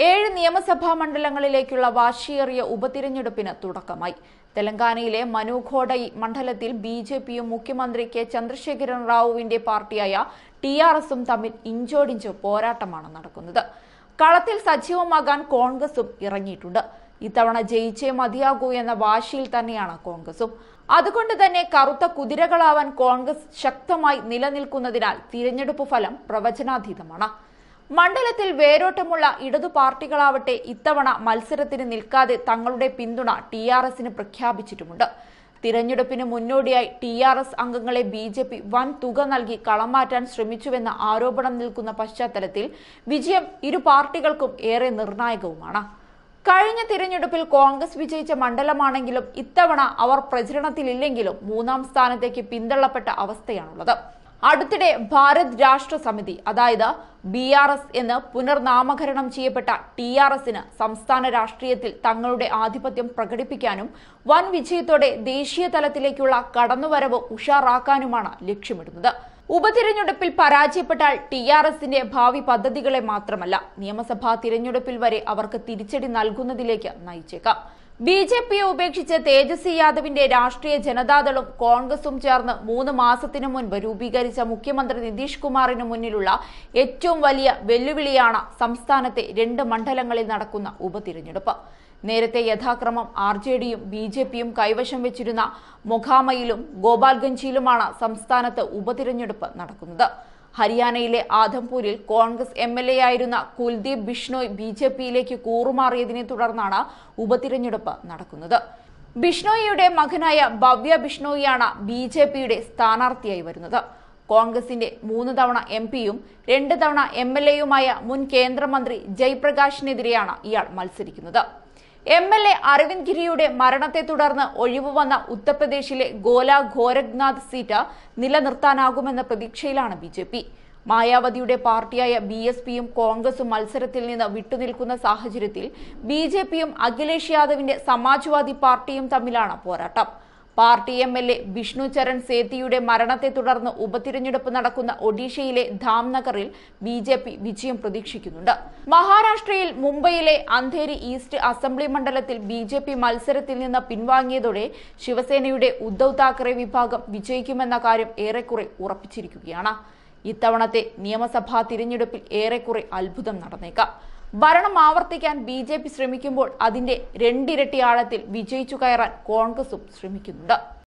ഏഴ് നിയമസഭാ മണ്ഡലങ്ങളിലേക്കുള്ള വാശിയേറിയ ഉപതിരഞ്ഞെടുപ്പിന് തുടക്കമായി തെലങ്കാനയിലെ മനുഘോഡൈ മണ്ഡലത്തിൽ ബി ജെ പിയും മുഖ്യമന്ത്രി കെ ചന്ദ്രശേഖരൻ റാവുവിന്റെ പാർട്ടിയായ ടി ആർ എസും തമ്മിൽ ഇഞ്ചോടിഞ്ച് പോരാട്ടമാണ് നടക്കുന്നത് കളത്തിൽ സജീവമാകാൻ കോൺഗ്രസും ഇറങ്ങിയിട്ടുണ്ട് ഇത്തവണ ജയിച്ചേ മതിയാകൂ എന്ന വാശിയിൽ തന്നെയാണ് കോൺഗ്രസും അതുകൊണ്ട് തന്നെ കറുത്ത കുതിരകളാവാൻ കോൺഗ്രസ് ശക്തമായി നിലനിൽക്കുന്നതിനാൽ തിരഞ്ഞെടുപ്പ് ഫലം പ്രവചനാതീതമാണ് മണ്ഡലത്തിൽ വേരോട്ടമുള്ള ഇടതു പാർട്ടികളാവട്ടെ ഇത്തവണ മത്സരത്തിന് നിൽക്കാതെ തങ്ങളുടെ പിന്തുണ ടി ആർ എസിന് പ്രഖ്യാപിച്ചിട്ടുമുണ്ട് തിരഞ്ഞെടുപ്പിന് മുന്നോടിയായി ടി ആർ എസ് അംഗങ്ങളെ ബി ജെ പി വൻ തുക നൽകി കളം മാറ്റാൻ ശ്രമിച്ചുവെന്ന ആരോപണം നിൽക്കുന്ന പശ്ചാത്തലത്തിൽ വിജയം ഇരു പാർട്ടികൾക്കും ഏറെ നിർണായകവുമാണ് കഴിഞ്ഞ തിരഞ്ഞെടുപ്പിൽ കോൺഗ്രസ് വിജയിച്ച മണ്ഡലമാണെങ്കിലും ഇത്തവണ അവർ പ്രചരണത്തിലില്ലെങ്കിലും മൂന്നാം സ്ഥാനത്തേക്ക് പിന്തള്ളപ്പെട്ട അവസ്ഥയാണുള്ളത് അടുത്തിടെ ഭാരത് രാഷ്ട്ര സമിതി അതായത് ബി ആർ എസ് എന്ന് പുനർനാമകരണം ചെയ്യപ്പെട്ട ടി ആർ എസിന് സംസ്ഥാന രാഷ്ട്രീയത്തിൽ തങ്ങളുടെ ആധിപത്യം പ്രകടിപ്പിക്കാനും വൻ വിജയത്തോടെ ദേശീയ തലത്തിലേക്കുള്ള കടന്നുവരവ് ഉഷാറാക്കാനുമാണ് ലക്ഷ്യമിടുന്നത് ഉപതിരഞ്ഞെടുപ്പിൽ പരാജയപ്പെട്ടാൽ ടി ആർ എസിന്റെ ഭാവി പദ്ധതികളെ മാത്രമല്ല നിയമസഭാ തിരഞ്ഞെടുപ്പിൽ വരെ അവർക്ക് തിരിച്ചടി നൽകുന്നതിലേക്ക് നയിച്ചേക്കാം ബി ജെ പിയെ ഉപേക്ഷിച്ച് തേജസ്വി യാദവിന്റെ രാഷ്ട്രീയ ജനതാദളും കോൺഗ്രസും ചേർന്ന് മൂന്ന് മാസത്തിനു മുൻപ് രൂപീകരിച്ച മുഖ്യമന്ത്രി നിതീഷ് കുമാറിന് മുന്നിലുള്ള ഏറ്റവും വലിയ വെല്ലുവിളിയാണ് സംസ്ഥാനത്തെ രണ്ട് മണ്ഡലങ്ങളിൽ നടക്കുന്ന ഉപതിരഞ്ഞെടുപ്പ് നേരത്തെ യഥാക്രമം ആർ ജെ ഡിയും ബി ജെ പിയും കൈവശം വെച്ചിരുന്ന മൊഖാമയിലും ഗോപാൽഗഞ്ചിയിലുമാണ് സംസ്ഥാനത്ത് ഉപതിരഞ്ഞെടുപ്പ് നടക്കുന്നത് ഹരിയാനയിലെ ആധംപൂരിൽ കോൺഗ്രസ് എം എൽ എ ആയിരുന്ന കുൽദീപ് ബിഷ്ണോയ് ബി ജെ പിയിലേക്ക് കൂറുമാറിയതിനെ തുടർന്നാണ് ഉപതിരഞ്ഞെടുപ്പ് നടക്കുന്നത് ബിഷ്ണോയിയുടെ മകനായ ഭവ്യ ബിഷ്ണോയിയാണ് ബി ജെ പിയുടെ സ്ഥാനാർത്ഥിയായി വരുന്നത് കോൺഗ്രസിന്റെ മൂന്ന് തവണ എം പിയും രണ്ട് തവണ എം എൽ എയുമായ മുൻ കേന്ദ്രമന്ത്രി ജയ്പ്രകാശിനെതിരെയാണ് ഇയാൾ മത്സരിക്കുന്നത് എം എൽ എ അരവിന്ദ് ഗിരിയുടെ മരണത്തെ തുടർന്ന് ഒഴിവ് വന്ന ഉത്തർപ്രദേശിലെ ഗോല ഗോരഖ്നാഥ് സീറ്റ് നിലനിർത്താനാകുമെന്ന പ്രതീക്ഷയിലാണ് ബി ജെ പി മായാവതിയുടെ പാർട്ടിയായ ബി എസ് പിയും കോൺഗ്രസും മത്സരത്തിൽ നിന്ന് വിട്ടുനിൽക്കുന്ന സാഹചര്യത്തിൽ ബി ജെ പിയും അഖിലേഷ് യാദവിന്റെ സമാജ്വാദി പാർട്ടിയും തമ്മിലാണ് പോരാട്ടം party M L A Vishnu Charan സേത്തിയുടെ മരണത്തെ തുടർന്ന് ഉപതിരഞ്ഞെടുപ്പ് നടക്കുന്ന ഒഡീഷയിലെ ധാംനഗറിൽ ബി ജെ പി വിജയം പ്രതീക്ഷിക്കുന്നുണ്ട് മഹാരാഷ്ട്രയിൽ മുംബൈയിലെ അന്ധേരി ഈസ്റ്റ് അസംബ്ലി മണ്ഡലത്തിൽ ബി ജെ പി മത്സരത്തിൽ നിന്ന് പിൻവാങ്ങിയതോടെ ശിവസേനയുടെ ഉദ്ധവ് താക്കറെ വിഭാഗം വിജയിക്കുമെന്ന കാര്യം ഏറെക്കുറെ ഉറപ്പിച്ചിരിക്കുകയാണ് ഇത്തവണത്തെ നിയമസഭാ തിരഞ്ഞെടുപ്പിൽ ഏറെക്കുറെ അത്ഭുതം നടന്നേക്കാം ഭരണം ആവർത്തിക്കാൻ ബി ജെ പി ശ്രമിക്കുമ്പോൾ അതിന്റെ രണ്ടിരട്ടി ആഴത്തിൽ വിജയിച്ചു കയറാൻ കോൺഗ്രസും ശ്രമിക്കുന്നുണ്ട്